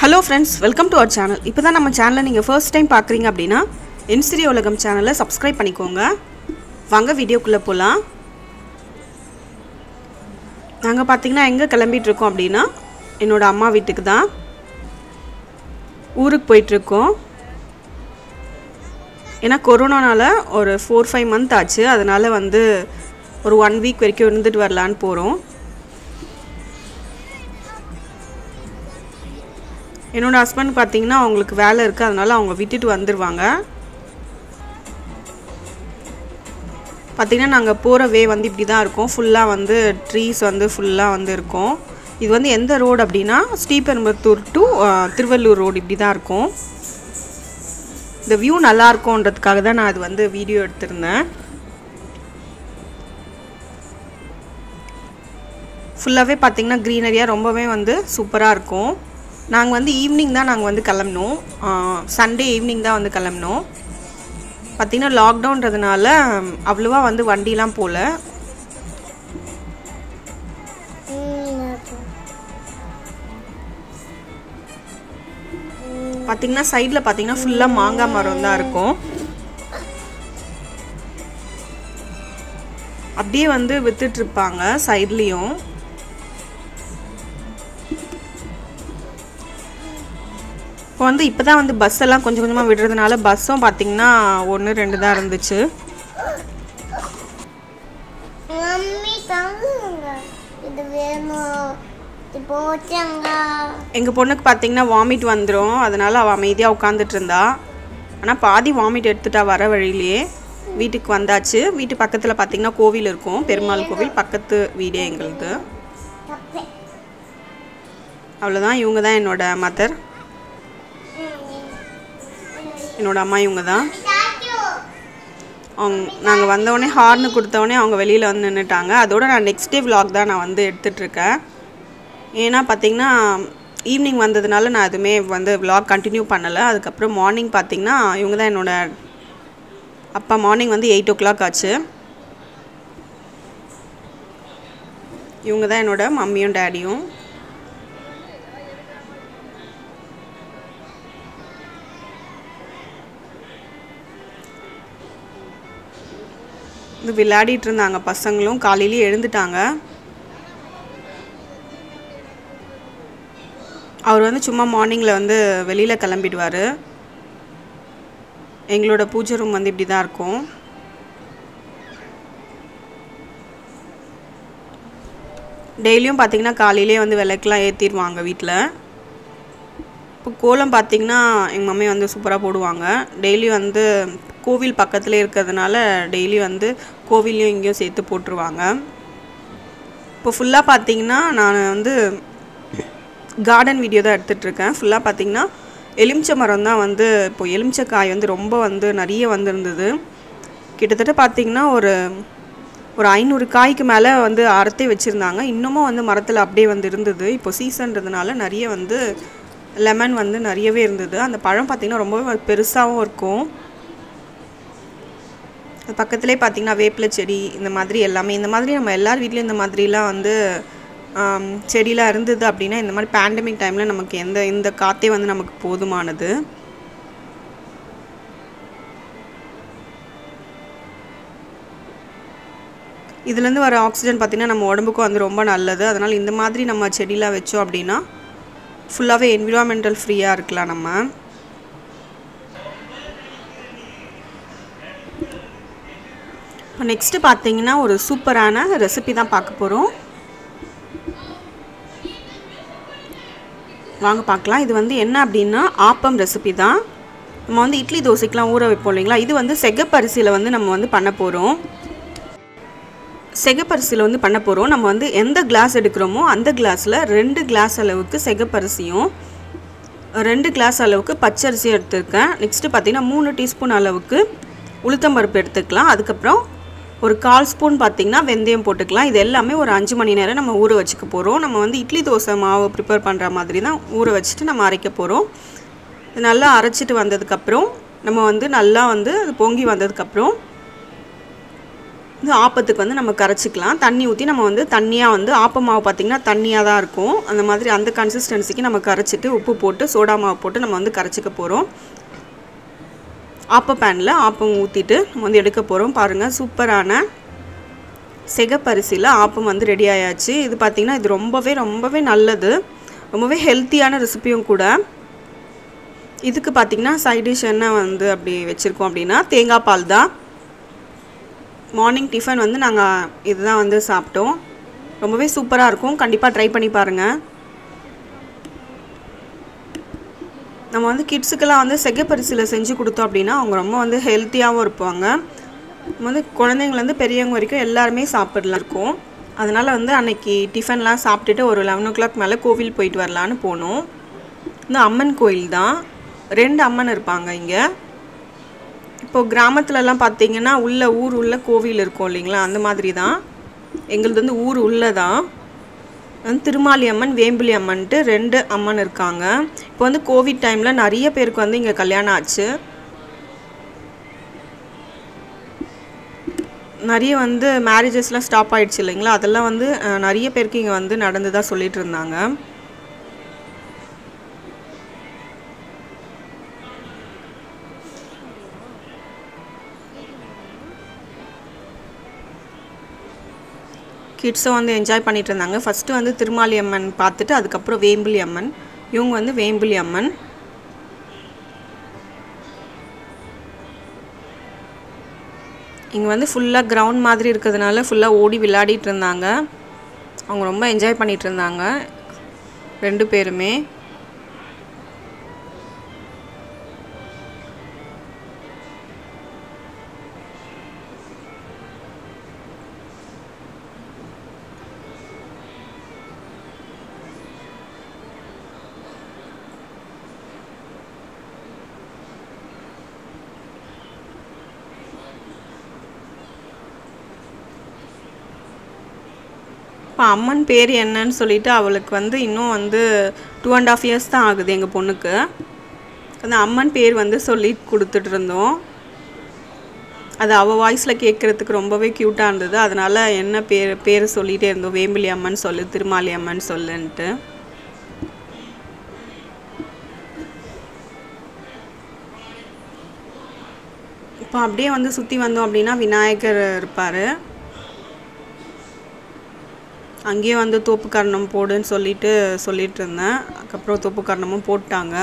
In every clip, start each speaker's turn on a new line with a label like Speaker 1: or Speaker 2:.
Speaker 1: hello friends welcome to our channel இப்போ தான் நம்ம சேனலை நீங்கள் ஃபர்ஸ்ட் டைம் பார்க்குறீங்க அப்படின்னா என்சிரி உலகம் சேனலை சப்ஸ்கிரைப் பண்ணிக்கோங்க வாங்க வீடியோக்குள்ளே போகலாம் நாங்கள் பார்த்தீங்கன்னா எங்கே கிளம்பிட்டு இருக்கோம் அப்படின்னா என்னோட அம்மா வீட்டுக்கு தான் ஊருக்கு போயிட்டுருக்கோம் ஏன்னா கொரோனானால ஒரு ஃபோர் ஃபைவ் மந்த் ஆச்சு அதனால் வந்து ஒரு ஒன் வீக் வரைக்கும் இருந்துட்டு வரலான்னு போகிறோம் என்னோட ஹஸ்பண்ட் பார்த்தீங்கன்னா அவங்களுக்கு வேலை இருக்குது அதனால அவங்க விட்டுட்டு வந்துடுவாங்க பார்த்தீங்கன்னா நாங்கள் போகிற வே வந்து இப்படி தான் இருக்கும் ஃபுல்லாக வந்து ட்ரீஸ் வந்து ஃபுல்லாக வந்து இருக்கும் இது வந்து எந்த ரோடு அப்படின்னா ஸ்ரீபெரும்புத்தூர் டு திருவள்ளூர் ரோடு இப்படி தான் இருக்கும் இந்த வியூ நல்லா இருக்கும்ன்றதுக்காக தான் நான் அது வந்து வீடியோ எடுத்திருந்தேன் ஃபுல்லாகவே பார்த்தீங்கன்னா க்ரீனரியாக ரொம்பவே வந்து சூப்பராக இருக்கும் நாங்கள் வந்து ஈவினிங் தான் நாங்கள் வந்து கிளம்பினோம் சண்டே ஈவினிங் தான் வந்து கிளம்பினோம் பார்த்திங்கன்னா லாக்டவுன்றதுனால அவ்வளோவா வந்து வண்டிலாம் போகல பார்த்தீங்கன்னா சைடில் பார்த்தீங்கன்னா ஃபுல்லாக மாங்காய் மரம் தான் இருக்கும் அப்படியே வந்து வித்துட்ருப்பாங்க சைட்லேயும் இப்போ வந்து இப்போ தான் வந்து பஸ் எல்லாம் கொஞ்சம் கொஞ்சமாக விடுறதுனால பஸ்ஸும் பார்த்தீங்கன்னா ஒன்று ரெண்டு தான் இருந்துச்சு
Speaker 2: மம்மி தாங்க இது வேணும் இப்போ வச்சாங்க
Speaker 1: எங்கள் பொண்ணுக்கு பார்த்தீங்கன்னா வாமிட் வந்துடும் அதனால் அவள் அமைதியாக உட்காந்துட்டு இருந்தா ஆனால் பாதி வாமிட் எடுத்துட்டா வர வழியிலேயே வீட்டுக்கு வந்தாச்சு வீட்டு பக்கத்தில் பார்த்தீங்கன்னா கோவில் இருக்கும் பெருமாள் கோவில் பக்கத்து வீடே எங்களுது
Speaker 2: தப்பே
Speaker 1: அவ்வளோதான் இவங்க தான் என்னோட மதர் என்னோட அம்மா இவங்க தான்
Speaker 2: தாக்கியோ
Speaker 1: அவங்க நாங்கள் வந்தோடனே ஹார்னு கொடுத்தோடனே அவங்க வெளியில் வந்து நின்றுட்டாங்க அதோட நான் நெக்ஸ்ட் டே vlog தான் நான் வந்து எடுத்துட்ருக்கேன் ஏன்னா பார்த்தீங்கன்னா ஈவினிங் வந்ததுனால நான் எதுவுமே வந்து vlog கண்டினியூ பண்ணலை அதுக்கப்புறம் மார்னிங் பார்த்தீங்கன்னா இவங்க தான் என்னோட அப்பா மார்னிங் வந்து எயிட் ஓ கிளாக் ஆச்சு இவங்க தான் என்னோட மம்மியும் டேடியும் இது விளையாடிட்டு இருந்தாங்க பசங்களும் காலையிலேயே எழுந்துட்டாங்க அவர் வந்து சும்மா மார்னிங்கில் வந்து வெளியில் கிளம்பிடுவார் எங்களோட பூஜை ரூம் வந்து இப்படி தான் இருக்கும் டெய்லியும் பார்த்தீங்கன்னா காலையிலே வந்து விளக்கெலாம் ஏற்றிடுவாங்க வீட்டில் இப்போ கோலம் பார்த்தீங்கன்னா எங்கள் மம்மி வந்து சூப்பராக போடுவாங்க டெய்லி வந்து கோவில் பக்கத்துலேயே இருக்கிறதுனால டெய்லி வந்து கோவிலையும் இங்கேயும் சேர்த்து போட்டுருவாங்க இப்போ ஃபுல்லாக பார்த்தீங்கன்னா நான் வந்து கார்டன் வீடியோ தான் எடுத்துகிட்ருக்கேன் ஃபுல்லாக பார்த்தீங்கன்னா எலுமிச்சை மரம் தான் வந்து இப்போ எலுமிச்சை காய் வந்து ரொம்ப வந்து நிறைய வந்திருந்தது கிட்டத்தட்ட பார்த்தீங்கன்னா ஒரு ஒரு ஐநூறு காய்க்கு மேலே வந்து அறுத்தே வச்சுருந்தாங்க இன்னமும் வந்து மரத்தில் அப்படியே வந்து இருந்தது இப்போ சீசன்றதுனால நிறைய வந்து லெமன் வந்து நிறையவே இருந்தது அந்த பழம் பார்த்திங்கன்னா ரொம்பவே பெருசாகவும் இருக்கும் அது பக்கத்துலேயே பார்த்தீங்கன்னா வேப்பிலை செடி இந்த மாதிரி எல்லாமே இந்த மாதிரி நம்ம எல்லார் வீட்லேயும் இந்த மாதிரிலாம் வந்து ஆம், செடிலாம் இருந்தது அப்படின்னா இந்த மாதிரி பேண்டமிக் டைமில் நமக்கு எந்த இந்த காற்றே வந்து நமக்கு போதுமானது இதுலேருந்து வர ஆக்சிஜன் பார்த்திங்கன்னா நம்ம உடம்புக்கும் வந்து ரொம்ப நல்லது அதனால் இந்த மாதிரி நம்ம செடிலாம் வச்சோம் அப்படின்னா ஃபுல்லாகவே என்விரான்மெண்டல் ஃப்ரீயாக இருக்கலாம் நம்ம இப்போ நெக்ஸ்ட்டு பார்த்தீங்கன்னா ஒரு சூப்பரான ரெசிபி தான் பார்க்க போகிறோம் வாங்க பார்க்கலாம் இது வந்து என்ன அப்படின்னா ஆப்பம் ரெசிபி தான் நம்ம வந்து இட்லி தோசைக்கெலாம் ஊற வைப்போம் இல்லைங்களா இது வந்து செகப்பரிசியில் வந்து நம்ம வந்து பண்ண போகிறோம் செகப்பரிசியில் வந்து பண்ண போகிறோம் நம்ம வந்து எந்த கிளாஸ் எடுக்கிறோமோ அந்த கிளாஸில் ரெண்டு கிளாஸ் அளவுக்கு செகப்பரிசியும் ரெண்டு கிளாஸ் அளவுக்கு பச்சரிசியும் எடுத்திருக்கேன் நெக்ஸ்ட்டு பார்த்தீங்கன்னா மூணு டீஸ்பூன் அளவுக்கு உளுத்தம்பருப்பு எடுத்துக்கலாம் அதுக்கப்புறம் ஒரு கால் ஸ்பூன் பார்த்திங்கன்னா வெந்தயம் போட்டுக்கலாம் இது எல்லாமே ஒரு அஞ்சு மணி நேரம் நம்ம ஊற வச்சுக்க போகிறோம் நம்ம வந்து இட்லி தோசை மாவு ப்ரிப்பேர் பண்ணுற மாதிரி தான் ஊற வச்சுட்டு நம்ம அரைக்க போகிறோம் இது நல்லா அரைச்சிட்டு வந்ததுக்கப்புறம் நம்ம வந்து நல்லா வந்து அது பொங்கி வந்ததுக்கப்புறம் இது ஆப்பத்துக்கு வந்து நம்ம கரைச்சிக்கலாம் தண்ணி ஊற்றி நம்ம வந்து தண்ணியாக வந்து ஆப்ப மாவு பார்த்திங்கன்னா தண்ணியாக தான் இருக்கும் அந்த மாதிரி அந்த கன்சிஸ்டன்சிக்கு நம்ம கரைச்சிட்டு உப்பு போட்டு சோடா மாவு போட்டு நம்ம வந்து கரைச்சிக்க போகிறோம் ஆப்ப பேனில் ஆப்பம் ஊற்றிட்டு நம்ம வந்து எடுக்க போகிறோம் பாருங்கள் சூப்பரான செகப்பரிசியில் ஆப்பம் வந்து ரெடி ஆயாச்சு இது பார்த்திங்கன்னா இது ரொம்பவே ரொம்பவே நல்லது ரொம்பவே ஹெல்த்தியான ரெசிபியும் கூட இதுக்கு பார்த்திங்கன்னா சைட் டிஷ் என்ன வந்து அப்படி வச்சுருக்கோம் அப்படின்னா தேங்காய் பால் தான் மார்னிங் டிஃபன் வந்து நாங்கள் இதுதான் வந்து சாப்பிட்டோம் ரொம்பவே சூப்பராக இருக்கும் கண்டிப்பாக ட்ரை பண்ணி பாருங்கள் நம்ம வந்து கிட்ஸுக்கெல்லாம் வந்து செகப்பரிசியில் செஞ்சு கொடுத்தோம் அப்படின்னா அவங்க ரொம்ப வந்து ஹெல்த்தியாகவும் இருப்பாங்க நம்ம வந்து குழந்தைங்கலேருந்து பெரியவங்க வரைக்கும் எல்லாருமே சாப்பிடலாம் இருக்கும் அதனால் வந்து அன்னைக்கு டிஃபன்லாம் சாப்பிட்டுட்டு ஒரு லெவன் ஓ கிளாக் மேலே கோவில் போயிட்டு வரலான்னு போனோம் இந்த அம்மன் கோயில் தான் ரெண்டு அம்மன் இருப்பாங்க இங்கே இப்போது கிராமத்துலலாம் பார்த்தீங்கன்னா உள்ள ஊர் உள்ள கோவில் இருக்கும் இல்லைங்களா அந்த மாதிரி தான் எங்களுது வந்து ஊர் உள்ள தான் வந்து திருமாலி அம்மன் வேம்பிலி அம்மன்ட்டு ரெண்டு அம்மன் இருக்காங்க இப்போ வந்து கோவிட் டைமில் நிறைய பேருக்கு வந்து இங்கே கல்யாணம் ஆச்சு நிறைய வந்து மேரேஜஸ்லாம் ஸ்டாப் ஆயிடுச்சு இல்லைங்களா அதெல்லாம் வந்து அஹ், நிறைய பேருக்கு இங்கே வந்து நடந்ததாக சொல்லிட்டு இருந்தாங்க கிட்ஸும் வந்து என்ஜாய் பண்ணிட்டு இருந்தாங்க ஃபஸ்ட்டு வந்து திருமாலி அம்மன் பார்த்துட்டு அதுக்கப்புறம் வேம்பிலி அம்மன் இவங்க வந்து வேம்பிலி அம்மன் இங்கே வந்து ஃபுல்லாக கிரவுண்ட் மாதிரி இருக்கிறதுனால ஃபுல்லாக ஓடி விளையாடிட்டு இருந்தாங்க அவங்க ரொம்ப என்ஜாய் பண்ணிட்டு இருந்தாங்க ரெண்டு பேருமே இப்போ அம்மன் பேர் என்னன்னு சொல்லிட்டு அவளுக்கு வந்து இன்னும் வந்து டூ அண்ட் ஆஃப் இயர்ஸ் தான் ஆகுது எங்கள் பொண்ணுக்கு அந்த அம்மன் பேர் வந்து சொல்லி கொடுத்துட்டு இருந்தோம் அது அவள் வாய்ஸில் கேட்குறதுக்கு ரொம்பவே க்யூட்டாக இருந்தது அதனால் என்ன பேர் பேர் சொல்லிகிட்டே இருந்தோம் வேம்பிலி அம்மன் சொல்லு திருமாலி அம்மன் சொல்லுன்ட்டு இப்போ அப்படியே வந்து சுற்றி வந்தோம் அப்படின்னா விநாயகர் இருப்பார் அங்கேயே வந்து தோப்பு கரணம் போடுன்னு சொல்லிட்டு சொல்லிட்டு இருந்தேன் அதுக்கப்புறம் தோப்பு கரணமும் போட்டாங்க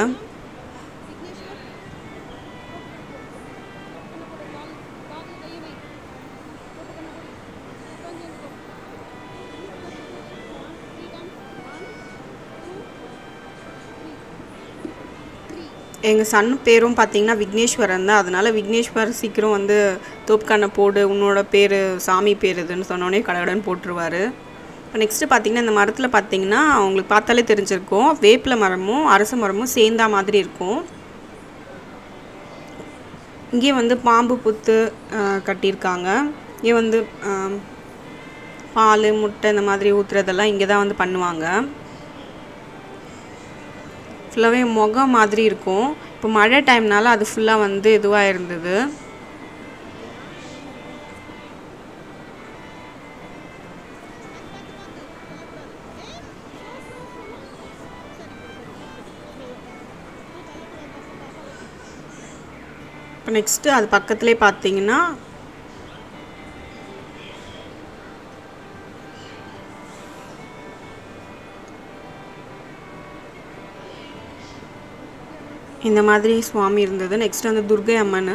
Speaker 1: எங்கள் சன் பேரும் பார்த்தீங்கன்னா விக்னேஸ்வரன் தான் அதனால் விக்னேஸ்வர் சீக்கிரம் வந்து தோப்புக்கண்ணை போடு உன்னோட பேர் சாமி பேர் இதுன்னு சொன்னோடனே கடகடன்னு போட்டுருவார் இப்போ நெக்ஸ்ட்டு பார்த்தீங்கன்னா இந்த மரத்தில் பார்த்தீங்கன்னா உங்களுக்கு பார்த்தாலே தெரிஞ்சிருக்கும் வேப்பிலை மரமும் அரச மரமும் சேர்ந்தா மாதிரி இருக்கும் இங்கே வந்து பாம்பு புத்து ஆஹ், கட்டியிருக்காங்க இங்கே வந்து ஆம், பால் முட்டை இந்த மாதிரி ஊற்றுறதெல்லாம் இங்கே தான் வந்து பண்ணுவாங்க ஃபுல்லாகவே முகம் மாதிரி இருக்கும் இப்போ மழை டைம்னால அது ஃபுல்லாக வந்து இதுவாக இருந்தது இப்போ நெக்ஸ்ட்டு அது பக்கத்துலேயே பார்த்தீங்கன்னா இந்த மாதிரி சுவாமி இருந்தது நெக்ஸ்ட் வந்து துர்கை அம்மன்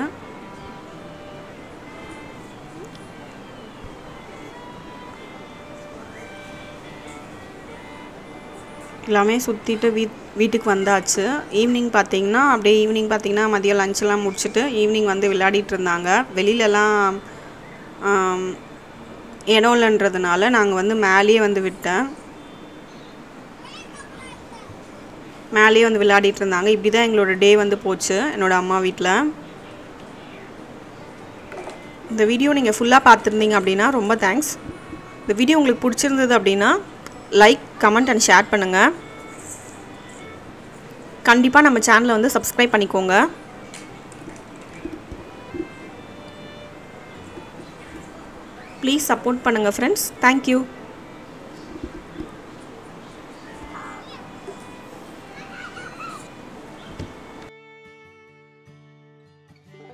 Speaker 1: எல்லாமே சுற்றிட்டு வீட் வீட்டுக்கு வந்தாச்சு ஈவினிங் பார்த்தீங்கன்னா அப்படியே ஈவினிங் பார்த்தீங்கன்னா மதியம் லஞ்செல்லாம் முடிச்சுட்டு ஈவினிங் வந்து விளையாடிட்டு இருந்தாங்க வெளியிலலாம் ஆம், இடம் இல்லைன்றதுனால நாங்கள் வந்து மேலேயே வந்து விட்டேன் மேலேயே வந்து விளையாடிட்டு இருந்தாங்க இப்படி தான் எங்களோட டே வந்து போச்சு என்னோட அம்மா வீட்டில் இந்த வீடியோ நீங்கள் ஃபுல்லாக பார்த்துருந்தீங்க அப்படின்னா ரொம்ப தேங்க்ஸ் இந்த வீடியோ உங்களுக்கு பிடிச்சிருந்தது அப்படின்னா லைக் கமெண்ட் அண்ட் ஷேர் பண்ணுங்கள் கண்டிப்பாக நம்ம சேனலை வந்து சப்ஸ்கிரைப் பண்ணிக்கோங்க ப்ளீஸ் சப்போர்ட் பண்ணுங்கள் ஃப்ரெண்ட்ஸ் தேங்க்யூ